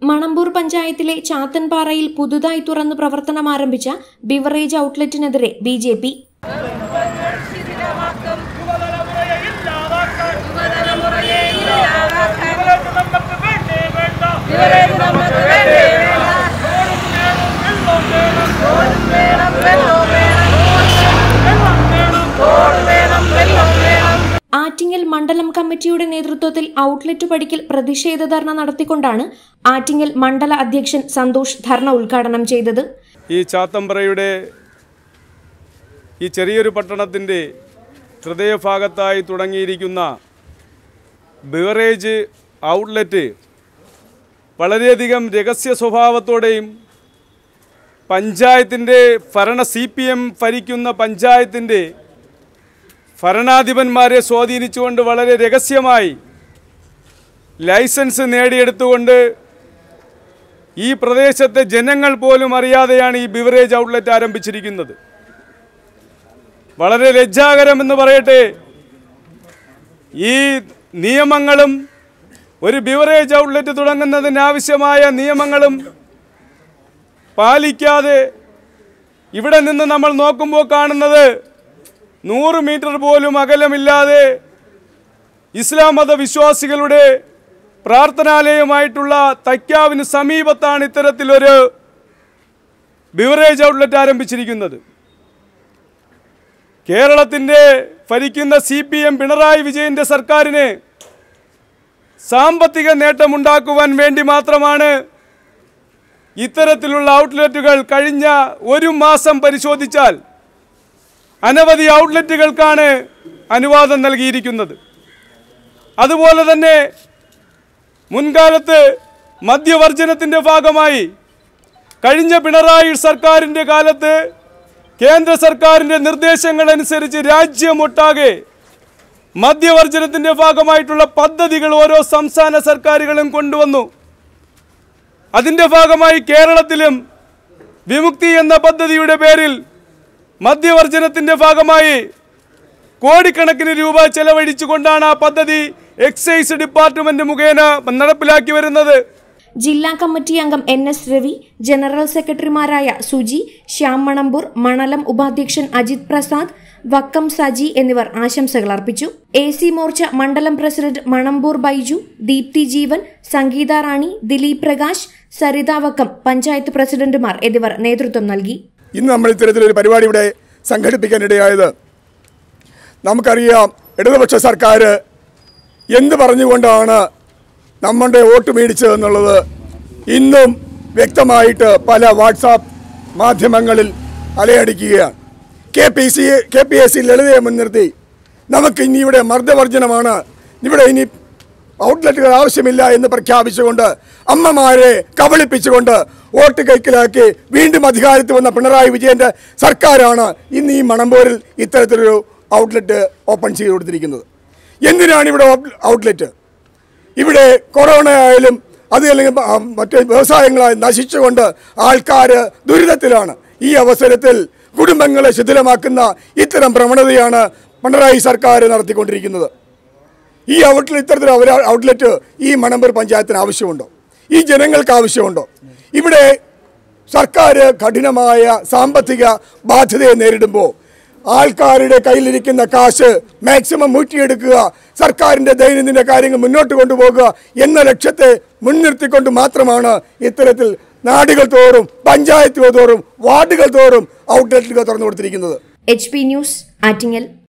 മണമ്പൂർ പഞ്ചായത്തിലെ ചാത്തൻപാറയിൽ പുതുതായി തുറന്നു പ്രവർത്തനം ആരംഭിച്ച ബിവറേജ് ഔട്ട്ലെറ്റിനെതിരെ ബി ജെ പി യുവതലമുറയെ ഇല്ലാതാക്കാൻ യുവതലമുറയെ ഇല്ലാതാക്കാൻ ഇവരൊക്കെ നമുക്ക് വേണ്ടേ വേണ്ട ഇവരെ നമുക്ക് വേണ്ടേ വേണ്ട വെള്ളം വേണം ഓടും വേണം വെള്ളം വേണം വെള്ളം വേണം ഓട് വേണം വെള്ളം വേണം ആറ്റിങ്ങൽ മണ്ഡലം കമ്മിറ്റിയുടെ നേതൃത്വത്തിൽ ഔട്ട്ലെറ്റ് പടിക്കൽ പ്രതിഷേധ ധർണ നടത്തിക്കൊണ്ടാണ് ആറ്റിങ്ങൽ മണ്ഡല അധ്യക്ഷൻ സന്തോഷ് ധർണ ഉദ്ഘാടനം ചെയ്തത് ഈ ചാത്തമ്പ്രയുടെ ഈ ചെറിയൊരു പട്ടണത്തിൻ്റെ ഹൃദയഭാഗത്തായി തുടങ്ങിയിരിക്കുന്ന ബിവറേജ് ഔട്ട്ലെറ്റ് വളരെയധികം രഹസ്യ സ്വഭാവത്തോടെയും പഞ്ചായത്തിൻ്റെ ഭരണ സി പി എം ഭരിക്കുന്ന പഞ്ചായത്തിൻ്റെ ഭരണാധിപന്മാരെ സ്വാധീനിച്ചുകൊണ്ട് വളരെ രഹസ്യമായി ലൈസൻസ് നേടിയെടുത്തുകൊണ്ട് ഈ പ്രദേശത്തെ ജനങ്ങൾ പോലും അറിയാതെയാണ് ഈ ബിവറേജ് ഔട്ട്ലെറ്റ് ആരംഭിച്ചിരിക്കുന്നത് വളരെ ലജ്ജാകരമെന്ന് പറയട്ടെ ഈ നിയമങ്ങളും ഒരു ബിവറേജ് ഔട്ട്ലെറ്റ് തുടങ്ങുന്നതിനാവശ്യമായ നിയമങ്ങളും പാലിക്കാതെ ഇവിടെ നിന്ന് നമ്മൾ നോക്കുമ്പോൾ കാണുന്നത് നൂറ് മീറ്റർ പോലും അകലമില്ലാതെ ഇസ്ലാം മത വിശ്വാസികളുടെ പ്രാർത്ഥനാലയമായിട്ടുള്ള തൈക്കാവിന് സമീപത്താണ് ഇത്തരത്തിലൊരു ബിവറേജ് ഔട്ട്ലെറ്റ് ആരംഭിച്ചിരിക്കുന്നത് കേരളത്തിൻ്റെ ഭരിക്കുന്ന സി പി എം പിണറായി വിജയൻ്റെ സർക്കാരിന് സാമ്പത്തിക നേട്ടമുണ്ടാക്കുവാൻ വേണ്ടി മാത്രമാണ് ഇത്തരത്തിലുള്ള ഔട്ട്ലെറ്റുകൾ കഴിഞ്ഞ ഒരു മാസം പരിശോധിച്ചാൽ അനവധി ഔട്ട്ലെറ്റുകൾക്കാണ് അനുവാദം നൽകിയിരിക്കുന്നത് അതുപോലെ തന്നെ മുൻകാലത്ത് മദ്യവർജനത്തിൻ്റെ ഭാഗമായി കഴിഞ്ഞ പിണറായി സർക്കാരിൻ്റെ കാലത്ത് കേന്ദ്ര സർക്കാരിൻ്റെ നിർദ്ദേശങ്ങളനുസരിച്ച് രാജ്യമൊട്ടാകെ മദ്യവർജനത്തിൻ്റെ ഭാഗമായിട്ടുള്ള പദ്ധതികൾ ഓരോ സംസ്ഥാന സർക്കാരുകളും കൊണ്ടുവന്നു അതിൻ്റെ ഭാഗമായി കേരളത്തിലും വിമുക്തി എന്ന പദ്ധതിയുടെ പേരിൽ മദ്യവർജനത്തിൻ്റെ ഭാഗമായി കോടിക്കണക്കിന് രൂപ ചെലവഴിച്ചുകൊണ്ടാണ് ആ പദ്ധതി എക്സൈസ് ഡിപ്പാർട്ട്മെന്റ് മുഖേന നടപ്പിലാക്കി വരുന്നത് ജില്ലാ കമ്മിറ്റി അംഗം എൻ എസ് രവി ജനറൽ സെക്രട്ടറിമാരായ സുജി ശ്യാം മണമ്പൂർ മണലം ഉപാധ്യക്ഷൻ അജിത് പ്രസാദ് വക്കം സജി എന്നിവർ ആശംസകൾ അർപ്പിച്ചു എ സി മോർച്ച മണ്ഡലം പ്രസിഡന്റ് മണമ്പൂർ ബൈജു ദീപ്തി ജീവൻ സംഗീത റാണി ദിലീപ് പ്രകാശ് സരിത വക്കം പഞ്ചായത്ത് പ്രസിഡന്റുമാർ എന്നിവർ നേതൃത്വം നൽകി ഇന്ന് നമ്മൾ ഇത്തരത്തിലൊരു പരിപാടി ഇവിടെ സംഘടിപ്പിക്കാനിടയായത് നമുക്കറിയാം ഇടതുപക്ഷ സർക്കാർ എന്ത് പറഞ്ഞുകൊണ്ടാണ് നമ്മുടെ വോട്ട് മേടിച്ചതെന്നുള്ളത് ഇന്നും വ്യക്തമായിട്ട് പല വാട്സാപ്പ് മാധ്യമങ്ങളിൽ അലയടിക്കുകയാണ് K P C K P S C ലളിതയെ മുൻനിർത്തി നമുക്ക് ഇനി ഇവിടെ മർദ്ദവർജനമാണ് ഇവിടെ ഇനി ഔട്ട്ലെറ്റുകൾ ആവശ്യമില്ല എന്ന് പ്രഖ്യാപിച്ചുകൊണ്ട് അമ്മമാരെ കബളിപ്പിച്ചുകൊണ്ട് വോട്ട് കൈക്കലാക്കി വീണ്ടും അധികാരത്തിൽ വന്ന പിണറായി വിജയന്റെ സർക്കാരാണ് ഇന്ന് ഈ മണമ്പൂരിൽ ഇത്തരത്തിലൊരു ഔട്ട്ലെറ്റ് ഓപ്പൺ ചെയ്ത് കൊടുത്തിരിക്കുന്നത് എന്തിനാണ് ഇവിടെ ഔട്ട്ലെറ്റ് ഇവിടെ കൊറോണ ആയാലും അത് അല്ലെങ്കിൽ ആ, മറ്റ് വ്യവസായങ്ങളായി നശിച്ചുകൊണ്ട് ആൾക്കാർ ദുരിതത്തിലാണ് ഈ അവസരത്തിൽ കുടുംബങ്ങളെ ശിഥിലമാക്കുന്ന ഇത്തരം പ്രവണതയാണ് പിണറായി സർക്കാർ നടത്തിക്കൊണ്ടിരിക്കുന്നത് ഈ ഔട്ട്ലെറ്റ് ഇത്തരത്തിലുള്ള ഒരു ഔട്ട്ലെറ്റ് ഈ മണമ്പൂർ പഞ്ചായത്തിന് ആവശ്യമുണ്ടോ ഈ ജനങ്ങൾക്ക് ആവശ്യമുണ്ടോ ഇവിടെ സർക്കാർ കഠിനമായ സാമ്പത്തിക ബാധ്യതയെ നേരിടുമ്പോൾ ആൾക്കാരുടെ കയ്യിലിരിക്കുന്ന കാശ് മാക്സിമം മൂറ്റിയെടുക്കുക സർക്കാരിൻ്റെ ദൈനംദിന കാര്യങ്ങൾ മുന്നോട്ട് കൊണ്ടുപോകുക എന്ന ലക്ഷ്യത്തെ മുൻനിർത്തിക്കൊണ്ട് മാത്രമാണ് ഇത്തരത്തിൽ നാടുകൾ തോറും പഞ്ചായത്തുകൾ തോറും വാർഡുകൾ തോറും ഔട്ട്ലെറ്റുകൾ തുറന്നു കൊടുത്തിരിക്കുന്നത് എച്ച് പി ന്യൂസ് ആറ്റിങ്ങൽ